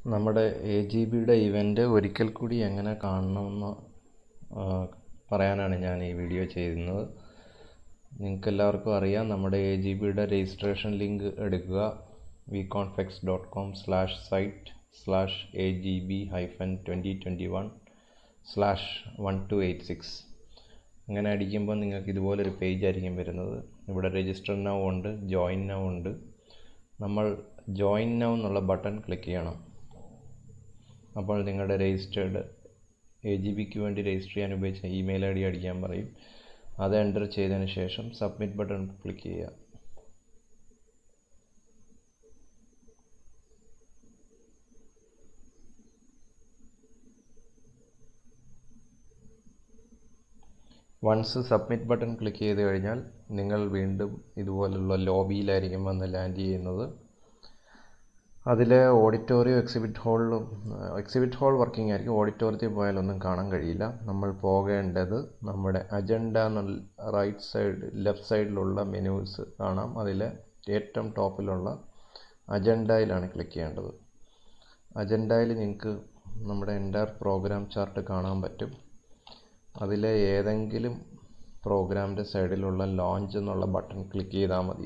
നമ്മുടെ A G ബിയുടെ event ഒരിക്കൽ കൂടി എങ്ങനെ കാണണമെന്ന് പറയാനാണ് ഞാൻ ഈ വീഡിയോ ചെയ്യുന്നത് നിങ്ങൾക്ക് എല്ലാവർക്കും അറിയാം നമ്മുടെ എ ജി ബിയുടെ രജിസ്ട്രേഷൻ ലിങ്ക് എടുക്കുക V confex dot com slash site slash A G B hyphen twenty twenty one slash one two eight six അങ്ങനെ അടിക്കുമ്പോൾ നിങ്ങൾക്ക് ഇതുപോലൊരു പേജ് ആയിരിക്കും വരുന്നത് ഇവിടെ രജിസ്റ്റർ നൗ ഉണ്ട് ജോയിൻ നൗ ഉണ്ട് നമ്മൾ ജോയിൻ നൗ എന്നുള്ള ബട്ടൺ ക്ലിക്ക് ചെയ്യണം അപ്പോൾ നിങ്ങളുടെ രജിസ്റ്റേർഡ് എ ജി ബിക്ക് വേണ്ടി രജിസ്റ്റർ ചെയ്യാൻ ഉപയോഗിച്ച ഇമെയിൽ ഐ ഡി അടിക്കാൻ പറയും അത് എൻ്റർ ചെയ്തതിന് ശേഷം സബ്മിറ്റ് ബട്ടൺ ക്ലിക്ക് ചെയ്യുക വൺസ് സബ്മിറ്റ് ബട്ടൺ ക്ലിക്ക് ചെയ്ത് കഴിഞ്ഞാൽ നിങ്ങൾ വീണ്ടും ഇതുപോലുള്ള ലോബിയിലായിരിക്കും വന്ന് ലാൻഡ് ചെയ്യുന്നത് അതിൽ ഓഡിറ്റോറിയം എക്സിബിറ്റ് ഹാളിലും എക്സിബിറ്റ് ഹാൾ വർക്കിംഗ് ആയിരിക്കും ഓഡിറ്റോറിയത്തിൽ പോയാലൊന്നും കാണാൻ കഴിയില്ല നമ്മൾ പോകേണ്ടത് നമ്മുടെ അജണ്ട എന്നുള്ള റൈറ്റ് സൈഡ് ലെഫ്റ്റ് സൈഡിലുള്ള മെനൂസ് കാണാം അതിൽ ഏറ്റവും ടോപ്പിലുള്ള അജണ്ടയിലാണ് ക്ലിക്ക് ചെയ്യേണ്ടത് അജണ്ടയിൽ നിങ്ങൾക്ക് നമ്മുടെ എൻ്റയർ പ്രോഗ്രാം ചാർട്ട് കാണാൻ പറ്റും അതിലെ ഏതെങ്കിലും പ്രോഗ്രാമിൻ്റെ സൈഡിലുള്ള ലോഞ്ച് എന്നുള്ള ബട്ടൺ ക്ലിക്ക് ചെയ്താൽ മതി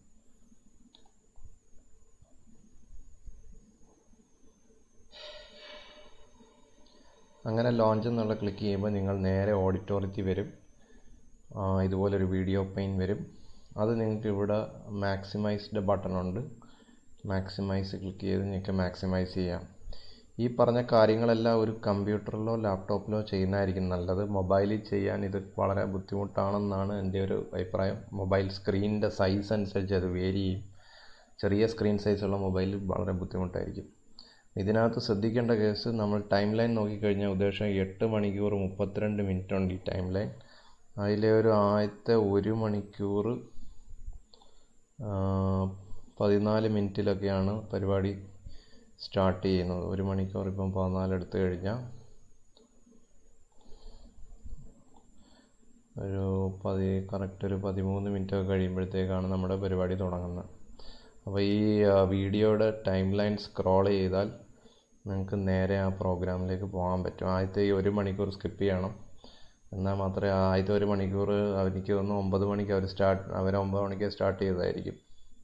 അങ്ങനെ ലോഞ്ച് എന്നുള്ള ക്ലിക്ക് ചെയ്യുമ്പോൾ നിങ്ങൾ നേരെ ഓഡിറ്റോറിയത്തിൽ വരും ഇതുപോലൊരു വീഡിയോ പെയിൻ വരും അത് നിങ്ങൾക്ക് ഇവിടെ മാക്സിമൈസ്ഡ് ബട്ടൺ ഉണ്ട് മാക്സിമൈസ് ക്ലിക്ക് ചെയ്ത് നിങ്ങൾക്ക് മാക്സിമൈസ് ചെയ്യാം ഈ പറഞ്ഞ കാര്യങ്ങളെല്ലാം ഒരു കമ്പ്യൂട്ടറിലോ ലാപ്ടോപ്പിലോ ചെയ്യുന്നതായിരിക്കും നല്ലത് മൊബൈലിൽ ചെയ്യാൻ ഇത് വളരെ ബുദ്ധിമുട്ടാണെന്നാണ് എൻ്റെ ഒരു അഭിപ്രായം മൊബൈൽ സ്ക്രീനിൻ്റെ സൈസ് അനുസരിച്ച് അത് വേരി ചെയ്യും ചെറിയ സ്ക്രീൻ സൈസുള്ള മൊബൈലിൽ വളരെ ബുദ്ധിമുട്ടായിരിക്കും ഇതിനകത്ത് ശ്രദ്ധിക്കേണ്ട കേസ് നമ്മൾ ടൈം ലൈൻ നോക്കിക്കഴിഞ്ഞാൽ ഉദ്ദേശം എട്ട് മണിക്കൂർ മുപ്പത്തിരണ്ട് മിനിറ്റ് ഉണ്ട് ഈ ടൈം ലൈൻ അതിലെ ഒരു ആദ്യത്തെ ഒരു മണിക്കൂർ പതിനാല് മിനിറ്റിലൊക്കെയാണ് പരിപാടി സ്റ്റാർട്ട് ചെയ്യുന്നത് ഒരു മണിക്കൂർ ഇപ്പം പതിനാല് എടുത്തു കഴിഞ്ഞാൽ ഒരു പതി കറക്റ്റ് ഒരു പതിമൂന്ന് മിനിറ്റ് ഒക്കെ കഴിയുമ്പോഴത്തേക്കാണ് നമ്മുടെ പരിപാടി തുടങ്ങുന്നത് അപ്പോൾ ഈ വീഡിയോയുടെ ടൈം ലൈൻ സ്ക്രോൾ ചെയ്താൽ നിങ്ങൾക്ക് നേരെ ആ പ്രോഗ്രാമിലേക്ക് പോകാൻ പറ്റും ആദ്യത്തെ ഈ ഒരു മണിക്കൂർ സ്കിപ്പ് ചെയ്യണം എന്നാൽ മാത്രമേ ആദ്യത്തെ ഒരു മണിക്കൂർ എനിക്ക് തോന്നുന്നു ഒമ്പത് മണിക്ക് അവർ സ്റ്റാർട്ട് അവർ ഒമ്പത് മണിക്ക് സ്റ്റാർട്ട് ചെയ്തതായിരിക്കും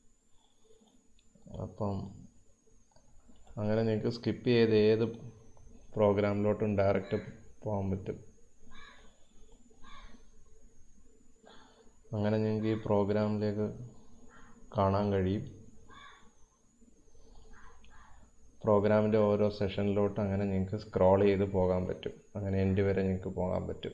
അപ്പം അങ്ങനെ നിങ്ങൾക്ക് സ്കിപ്പ് ചെയ്ത് ഏത് പ്രോഗ്രാമിലോട്ടും ഡയറക്റ്റ് പോകാൻ പറ്റും അങ്ങനെ നിങ്ങൾക്ക് ഈ പ്രോഗ്രാമിലേക്ക് കാണാൻ കഴിയും പ്രോഗ്രാമിൻ്റെ ഓരോ സെഷനിലോട്ട് അങ്ങനെ നിങ്ങൾക്ക് സ്ക്രോൾ ചെയ്ത് പോകാൻ പറ്റും അങ്ങനെ എൻഡ് വരെ നിങ്ങൾക്ക് പോകാൻ പറ്റും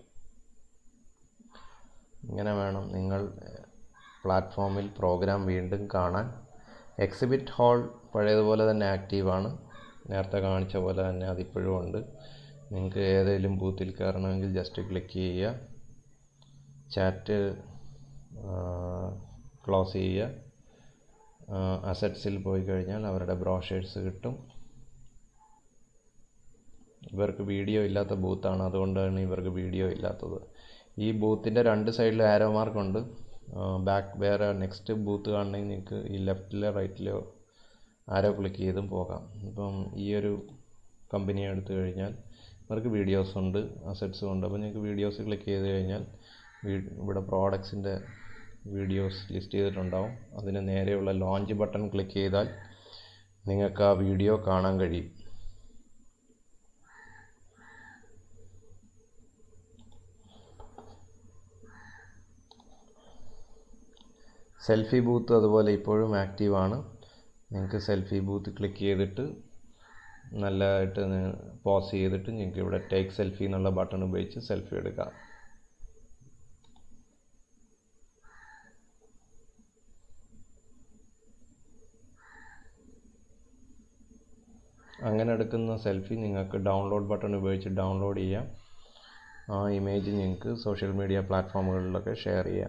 ഇങ്ങനെ വേണം നിങ്ങൾ പ്ലാറ്റ്ഫോമിൽ പ്രോഗ്രാം വീണ്ടും കാണാൻ എക്സിബിറ്റ് ഹാൾ പഴയതുപോലെ തന്നെ ആക്റ്റീവാണ് നേരത്തെ കാണിച്ച പോലെ തന്നെ അതിപ്പോഴും ഉണ്ട് നിങ്ങൾക്ക് ഏതെങ്കിലും ബൂത്തിൽ കയറണമെങ്കിൽ ജസ്റ്റ് ക്ലിക്ക് ചെയ്യുക ചാറ്റ് ക്ലോസ് ചെയ്യുക അസറ്റ്സിൽ പോയി കഴിഞ്ഞാൽ അവരുടെ ബ്രോഷേഴ്സ് കിട്ടും ഇവർക്ക് വീഡിയോ ഇല്ലാത്ത ബൂത്താണ് അതുകൊണ്ടാണ് ഇവർക്ക് വീഡിയോ ഇല്ലാത്തത് ഈ ബൂത്തിൻ്റെ രണ്ട് സൈഡിൽ ആരോ മാർക്കുണ്ട് ബാക്ക് വേറെ നെക്സ്റ്റ് ബൂത്ത് കാണണമെങ്കിൽ നിങ്ങൾക്ക് ഈ ലെഫ്റ്റിലോ റൈറ്റിലോ ആരോ ക്ലിക്ക് ചെയ്തും പോകാം ഇപ്പം ഈ ഒരു കമ്പനി എടുത്തു കഴിഞ്ഞാൽ ഇവർക്ക് വീഡിയോസ് ഉണ്ട് അസറ്റ്സും ഉണ്ട് അപ്പോൾ നിങ്ങൾക്ക് വീഡിയോസ് ക്ലിക്ക് ചെയ്ത് കഴിഞ്ഞാൽ ഇവിടെ പ്രോഡക്ട്സിൻ്റെ വീഡിയോസ് ലിസ്റ്റ് ചെയ്തിട്ടുണ്ടാവും അതിന് നേരെയുള്ള ലോഞ്ച് ബട്ടൺ ക്ലിക്ക് ചെയ്താൽ നിങ്ങൾക്ക് ആ വീഡിയോ കാണാൻ കഴിയും സെൽഫി ബൂത്ത് അതുപോലെ ഇപ്പോഴും ആക്റ്റീവാണ് നിങ്ങൾക്ക് സെൽഫി ബൂത്ത് ക്ലിക്ക് ചെയ്തിട്ട് നല്ലതായിട്ട് പോസ് ചെയ്തിട്ട് നിങ്ങൾക്ക് ഇവിടെ ടേക്ക് സെൽഫി എന്നുള്ള ബട്ടൺ ഉപയോഗിച്ച് സെൽഫി എടുക്കാം അങ്ങനെ എടുക്കുന്ന സെൽഫി നിങ്ങൾക്ക് ഡൗൺലോഡ് ബട്ടൺ ഉപയോഗിച്ച് ഡൗൺലോഡ് ചെയ്യാം ആ ഇമേജ് നിങ്ങൾക്ക് സോഷ്യൽ മീഡിയ പ്ലാറ്റ്ഫോമുകളിലൊക്കെ ഷെയർ ചെയ്യാം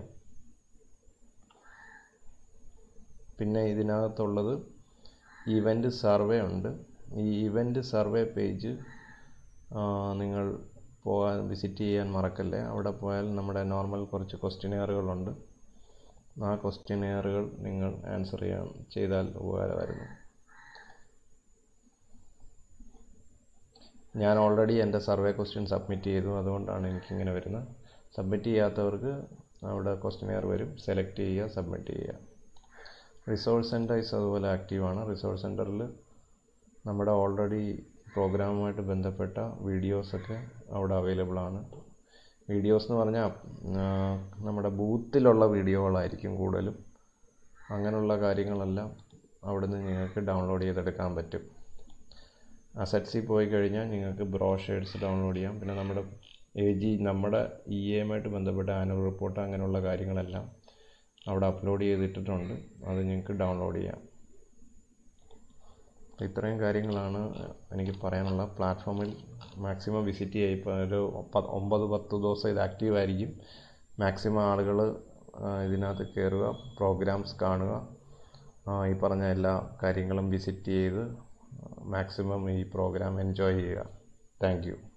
പിന്നെ ഇതിനകത്തുള്ളത് ഇവൻ്റ് സർവേ ഉണ്ട് ഈ ഇവൻ്റ് സർവേ പേജ് നിങ്ങൾ പോകാൻ വിസിറ്റ് ചെയ്യാൻ മറക്കല്ലേ അവിടെ പോയാൽ നമ്മുടെ നോർമൽ കുറച്ച് ക്വസ്റ്റ്യനെയറുകളുണ്ട് ആ ക്വസ്റ്റ്യനെയറുകൾ നിങ്ങൾ ആൻസർ ചെയ്യാൻ ചെയ്താൽ ഉപകാരമായിരുന്നു ഞാൻ ഓൾറെഡി എൻ്റെ സർവേ ക്വസ്റ്റ്യൻ സബ്മിറ്റ് ചെയ്തു അതുകൊണ്ടാണ് എനിക്കിങ്ങനെ വരുന്നത് സബ്മിറ്റ് ചെയ്യാത്തവർക്ക് അവിടെ ക്വസ്റ്റ്യനെയർ വരും സെലക്ട് ചെയ്യുക സബ്മിറ്റ് ചെയ്യുക റിസോഴ്സ് സെൻറ്റേഴ്സ് അതുപോലെ ആക്റ്റീവാണ് റിസോഴ്സ് സെൻറ്ററിൽ നമ്മുടെ ഓൾറെഡി പ്രോഗ്രാമുമായിട്ട് ബന്ധപ്പെട്ട വീഡിയോസൊക്കെ അവിടെ അവൈലബിൾ ആണ് വീഡിയോസ് എന്ന് പറഞ്ഞാൽ നമ്മുടെ ബൂത്തിലുള്ള വീഡിയോകളായിരിക്കും കൂടുതലും അങ്ങനെയുള്ള കാര്യങ്ങളെല്ലാം അവിടെ നിന്ന് നിങ്ങൾക്ക് ഡൗൺലോഡ് ചെയ്തെടുക്കാൻ പറ്റും അസറ്റ്സിൽ പോയി കഴിഞ്ഞാൽ നിങ്ങൾക്ക് ബ്രോഷേഴ്സ് ഡൗൺലോഡ് ചെയ്യാം പിന്നെ നമ്മുടെ എ ജി നമ്മുടെ ഇ എമ്മായിട്ട് ബന്ധപ്പെട്ട ആനുവൽ റിപ്പോർട്ട് അങ്ങനെയുള്ള കാര്യങ്ങളെല്ലാം അവിടെ അപ്ലോഡ് ചെയ്തിട്ടിട്ടുണ്ട് അത് നിങ്ങൾക്ക് ഡൗൺലോഡ് ചെയ്യാം ഇത്രയും കാര്യങ്ങളാണ് എനിക്ക് പറയാനുള്ള പ്ലാറ്റ്ഫോമിൽ മാക്സിമം വിസിറ്റ് ചെയ്യുക ഇപ്പോൾ ഒരു ഒമ്പത് പത്ത് ദിവസം ഇത് ആക്റ്റീവ് ആയിരിക്കും മാക്സിമം ആളുകൾ ഇതിനകത്ത് കയറുക പ്രോഗ്രാംസ് കാണുക ഈ പറഞ്ഞ എല്ലാ കാര്യങ്ങളും വിസിറ്റ് ചെയ്ത് മാക്സിമം ഈ പ്രോഗ്രാം എൻജോയ് ചെയ്യുക താങ്ക് യു